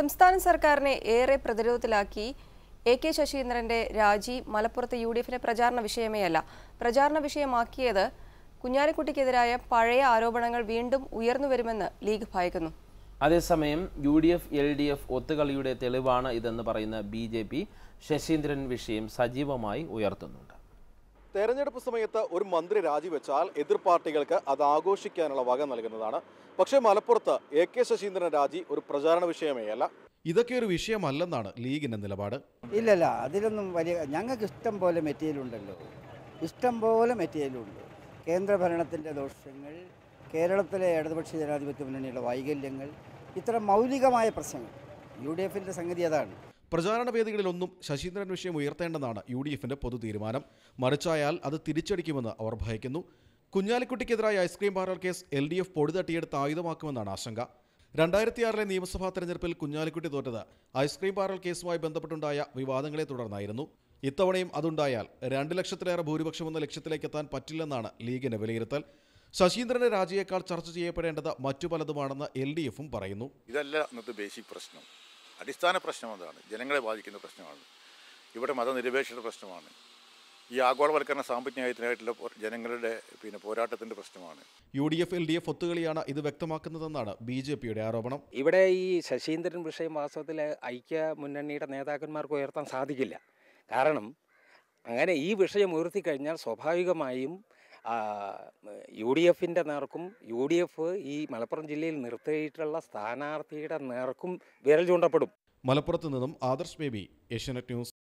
സംസ്ഥാന സർക്കാരിനെ ഏറെ പ്രതിരോധത്തിലാക്കി എ കെ ശശീന്ദ്രന്റെ രാജി മലപ്പുറത്ത് യു ഡി എഫിന്റെ പ്രചാരണ വിഷയമേ അല്ല പ്രചാരണ വിഷയമാക്കിയത് കുഞ്ഞാലിക്കുട്ടിക്കെതിരായ പഴയ ആരോപണങ്ങൾ വീണ്ടും ഉയർന്നുവരുമെന്ന് ലീഗ് ഭയക്കുന്നു അതേസമയം U D F L D F ഒത്തുകളിയുടെ തെളിവാണ് ഇതെന്ന് പറയുന്ന ബി ജെ പി ശശീന്ദ്രൻ വിഷയം സജീവമായി ഉയർത്തുന്നുണ്ട് തെരഞ്ഞെടുപ്പ് സമയത്ത് ഒരു മന്ത്രി രാജിവെച്ചാൽ എതിർ പാർട്ടികൾക്ക് അത് ആഘോഷിക്കാനുള്ള വക നൽകുന്നതാണ് പക്ഷേ മലപ്പുറത്ത് എ കെ ശശീന്ദ്രൻ രാജി ഒരു പ്രചാരണ വിഷയമേ അല്ല ഇതൊക്കെ ഒരു വിഷയമല്ലെന്നാണ് ലീഗിന്റെ നിലപാട് ഇല്ലല്ല അതിലൊന്നും വലിയ ഞങ്ങൾക്ക് ഇഷ്ടം പോലെ മെറ്റീരിയൽ ഉണ്ടല്ലോ ഇഷ്ടം പോലെ മെറ്റീരിയൽ ഉണ്ട് കേന്ദ്ര ഭരണത്തിൻ്റെ ദോഷങ്ങൾ കേരളത്തിലെ ഇടതുപക്ഷ ജനാധിപത്യ മുന്നണിയുടെ വൈകല്യങ്ങൾ ഇത്തരം മൗലികമായ പ്രശ്നങ്ങൾ യു ഡി എഫിൻ്റെ സംഗതി അതാണ് പ്രചാരണ വേദികളിലൊന്നും ശശീന്ദ്രൻ വിഷയം ഉയർത്തേണ്ടെന്നാണ് യു ഡി എഫിന്റെ പൊതു തീരുമാനം മറിച്ചായാൽ അത് തിരിച്ചടിക്കുമെന്ന് അവർ ഭയക്കുന്നു കുഞ്ഞാലിക്കുട്ടിക്കെതിരായ ice cream parlour case L D F പൊടി തട്ടിയെടുത്ത് ആയുധമാക്കുമെന്നാണ് ആശങ്ക രണ്ടായിരത്തിയാറിലെ നിയമസഭാ തെരഞ്ഞെടുപ്പിൽ കുഞ്ഞാലിക്കുട്ടി തോറ്റത് ഐസ്ക്രീം പാർലർ കേസുമായി ബന്ധപ്പെട്ടുണ്ടായ വിവാദങ്ങളെ തുടർന്നായിരുന്നു ഇത്തവണയും അതുണ്ടായാൽ രണ്ട് ലക്ഷത്തിലേറെ ഭൂരിപക്ഷമെന്ന ലക്ഷ്യത്തിലേക്ക് എത്താൻ പറ്റില്ലെന്നാണ് ലീഗിന്റെ വിലയിരുത്തൽ ശശീന്ദ്രന്റെ രാജിയേക്കാൾ ചർച്ച ചെയ്യപ്പെടേണ്ടത് മറ്റു പലതുമാണെന്ന് എൽ ഡി എഫും പറയുന്നു ഇതല്ല ഇന്നത്തെ ബേസിക് പ്രശ്നം അടിസ്ഥാന പ്രശ്നം അതാണ് ജനങ്ങളെ ബാധിക്കുന്ന പ്രശ്നമാണ് ഇവിടെ മതനിരപേക്ഷത പ്രശ്നമാണ് ഈ ആഗോളവൽക്കരണ സാമ്പത്തിക ന്യായത്തിനായിട്ടുള്ള പോ- ജനങ്ങളുടെ പിന്നെ പോരാട്ടത്തിൻ്റെ പ്രശ്നമാണ് U D F L D F ഒത്തുകളിയാണ് ഇത് വ്യക്തമാക്കുന്നതെന്നാണ് ബി ജെ പിയുടെ ആരോപണം ഇവിടെ ഈ ശശീന്ദ്രൻ വിഷയം വാസ്തവത്തിൽ ഐക്യ മുന്നണിയുടെ നേതാക്കന്മാർക്ക് ഉയർത്താൻ സാധിക്കില്ല കാരണം അങ്ങനെ ഈ വിഷയം ഉയർത്തിക്കഴിഞ്ഞാൽ സ്വാഭാവികമായും യു ഡി എഫിൻ്റെ നേർക്കും യു ഡി എഫ് ഈ മലപ്പുറം ജില്ലയിൽ നിർത്തിയിട്ടുള്ള സ്ഥാനാർത്ഥിയുടെ നേർക്കും വിരൽ ചൂണ്ടപ്പെടും മലപ്പുറത്ത് നിന്നും ആദർശ് ബേബി ഏഷ്യാനെറ്റ് ന്യൂസ്